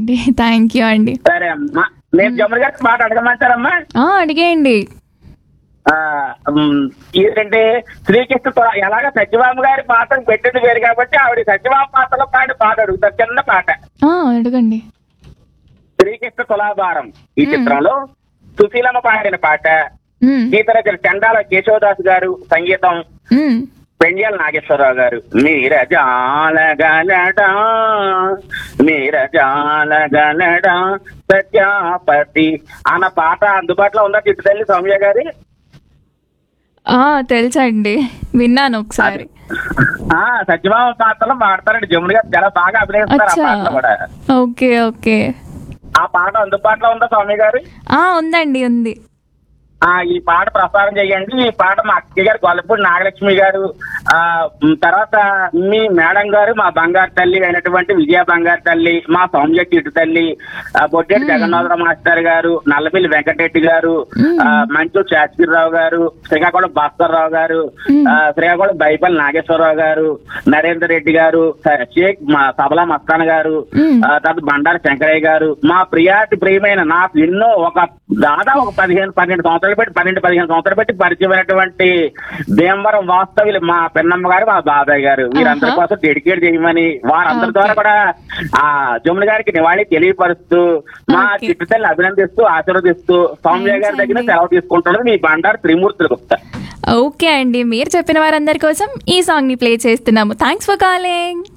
అండి thank you అండి సరే అమ్మా నేను జమున గారికి మాట అడగమంటారమ్మా ఆ, అడిగేయండి ఆ, ఉమ్, ఏంటంటే శ్రీకృష్ణ తుల ఎలాగ సత్యభామ గారి పాత్ర పెట్టింది వేరు కాబట్టి ఆవిడ సత్యభామ పాత్రలో పాడి పాట అడుగుతారు చిన్న పాట ఆ, అడగండి శ్రీకృష్ణ తులాభారం ఈ చిత్రంలో సుశీలమ్మ పాడిన పాట మ్, గీతరచన చండాల కేశవదాస్ గారు సంగీతం మ్. పెండ్యాల నాగేశ్వరరావు గారు మీర జాలగలడా మీర జాలగలడా సత్యాపతి అన్న పాట అందుబాటులో ఉందా చిట్టు తల్లి సౌమ్య గారి ఆ, తెలుసండి విన్నాను ఒకసారి ఆ సత్యభామ పాత్రలో పాడతారండి జమున గారు చాలా బాగా అభినయిస్తారు ఆ అచ్చా పాటలో కూడా ఓకే ఓకే ఆ పాట అందుబాటులో ఉందా సౌమ్య గారు ఆ ఉందండి ఉంది ఆ ఈ పాట ప్రసారం చేయండి ఈ పాట మా అక్కయ్య గారు గొల్లపూడి నాగలక్ష్మి గారు ఆ ఉమ్, తర్వాత మీ మేడం గారు మా బంగారు తల్లి అయినటువంటి విజయ బంగారు తల్లి మా సౌమ్య చిట్టు తల్లి ఆ, బొడ్డేటి జగన్నాథరావు మాస్టర్ గారు నల్లమిల్లి వెంకటరెడ్డి గారు ఆ, మంచు శాస్త్రిరావు గారు శ్రీకాకుళం భాస్కర్ రావు గారు ఆ, శ్రీకాకుళం బైపల్ నాగేశ్వరరావు గారు నరేందర్ రెడ్డి గారు స- షేక్ మా సబలా మస్తాన్ గారు మ్మ్. ఆ, తర్వాత బండారు శంకరయ్య గారు మా ప్రియాతి ప్రియమైన నాకు ఎన్నో ఒక దాదాపు ఒక పదిహేను పన్నెండు సంవత్సరాలు పెట్టి పన్నెండు పదిహేను సంవత్సరాలు పెట్టి పరిచయమైనటువంటి భీమవరం వాస్తవులు మా పెన్నమ్మ గారు మా బాబాయ్ గారు వీరందరి ఆహా. కోసం డెడికేట్ చేయమని వారందరి ద్వారా కూడా ఆ జమున గారికి నివాళి తెలియపరుస్తూ మా Okay. చిట్టుతల్ని అభినందిస్తూ ఆశీర్వదిస్తూ సౌమ్య Thanks గారి దగ్గర అండి. సెలవు తీసుకుంటున్నది మీ బండారు త్రిమూర్తులు గుప్తా ఓకే అండి మీరు చెప్పిన వారందరి కోసం ఈ సాంగ్ ని ప్లే చేస్తున్నాము థ్యాంక్స్ ఫర్ కాలింగ్